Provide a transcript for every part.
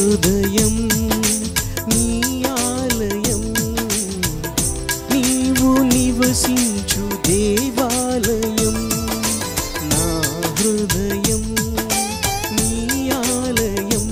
హృదయం నీ ఆలయం నీవు నివసించు దేవాలయం నా హృదయం నీ ఆలయం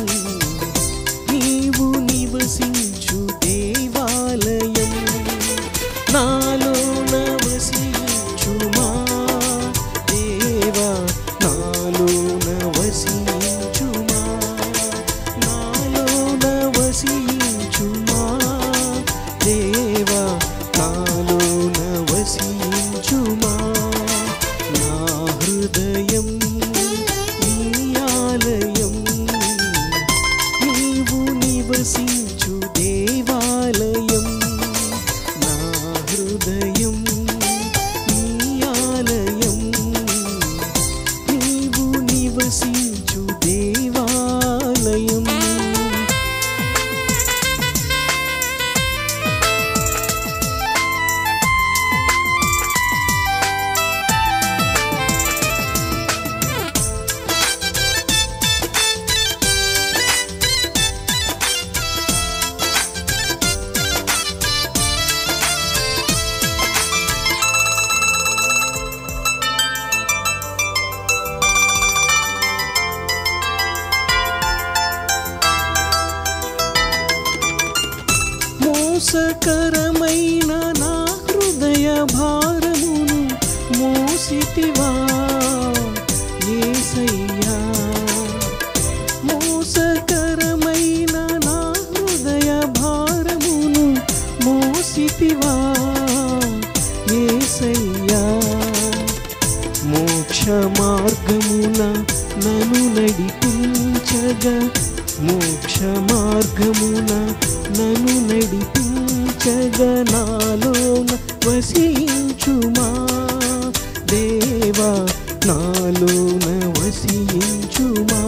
నీవు నివసించు దేవాలయం నాలో నవసించుమా దేవా నాలో నవసించుమా నాలో నవసించుమా దేవా నాలో నవసించుమా నా హృదయం నీ ఆలయం నీవు నివసించు దేవాలయం నా హృదయం నీ ఆలయం నీవు నివసించు దేవాలయం మోసకరమైన నా హృదయ భారమును మోసితివా యేసయ్యా మోసకరమైన నా హృదయ భారమును మోసితివా యేసయ్యా మోక్ష మార్గమున నన్ను నడిపించగా మోక్ష మార్గమున నన్ను నడిపించగా నాలోన వసించుమా దేవా నాలోన వసించుమా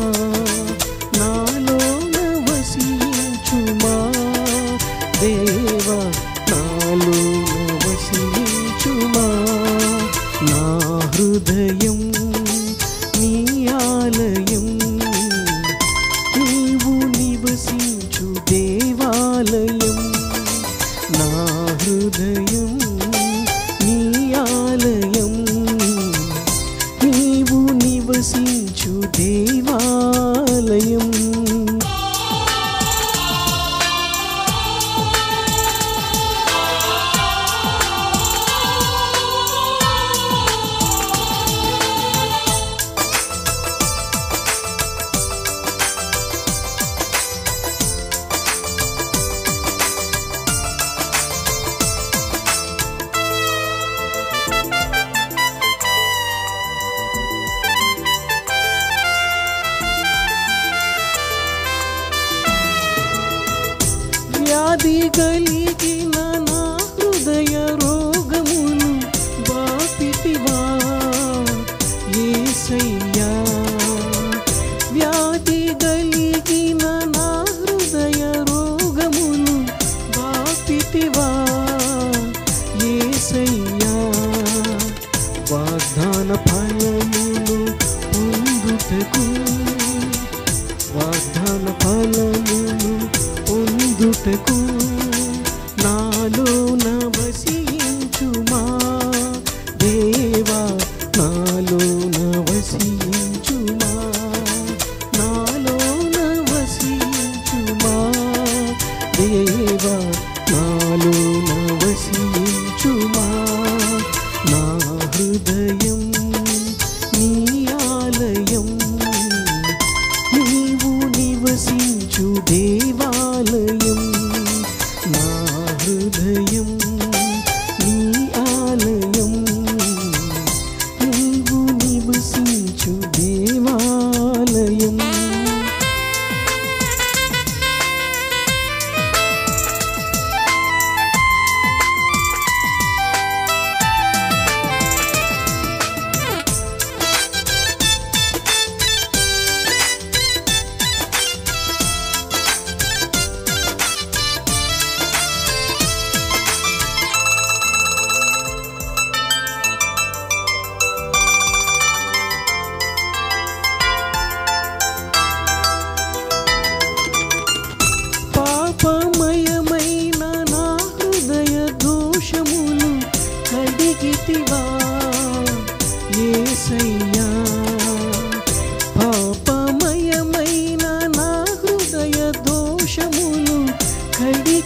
నాలోన వసించుమా దేవా నాలోన వసించుమా నా హృదయం నీ ఆలయం నీవు నివసించు దేవాలయం నా హృదయం నీ ఆలయం నీవు నివసించు దేవాలయం వ్యాధి కలిగిన నా హృదయ రోగమును బాపితివా యేసయ్యా వ్యాధి కలిగిన నా హృదయ రోగమును బాపితివా యేసయ్యా వాగ్దాన ఫలమును పొందుటకు వాగ్దాన ఫలమును పొందుటకు నాలో నవసించుమా దేవా నాలో నవసించుమా నాలో నవసించుమా దేవా నాలో నవసించుమా నా హృదయం నీ ఆలయం నీవు నివసించు దేవాలయం నా హృదయం నీ ఆలయం నీవు నివసించు దేవాలయం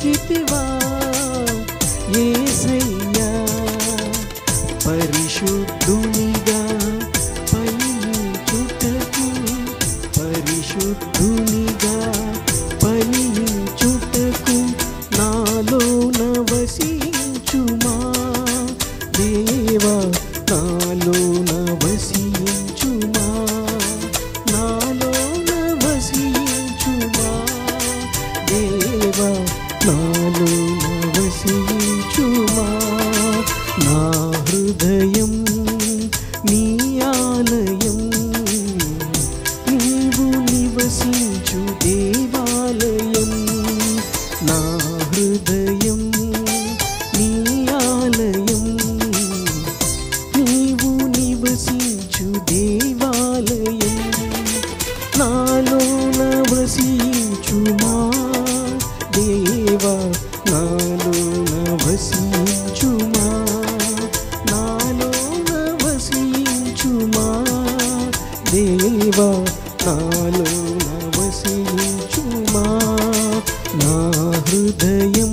పిలిచితివా ఏసయ్యా పరిశుద్ధునిగా పలించుటకు పరిశుద్ధునిగా పలించుటకు నాలో నవసించుమా దేవా నాలో నవసించుమా నాలో నవసించుమా దేవా నాలో నవసించుమా నా హృదయం నీ ఆలయం నీవు నివసించు దేవాలయం నా హృదయం నీ ఆలయం నీవు నివసించు దేవాలయం నాలో నవసించుమా దేవా నాలో నవసించుమా నాలో నవసించుమా దేవా నాలో నవసించుమా నా హృదయం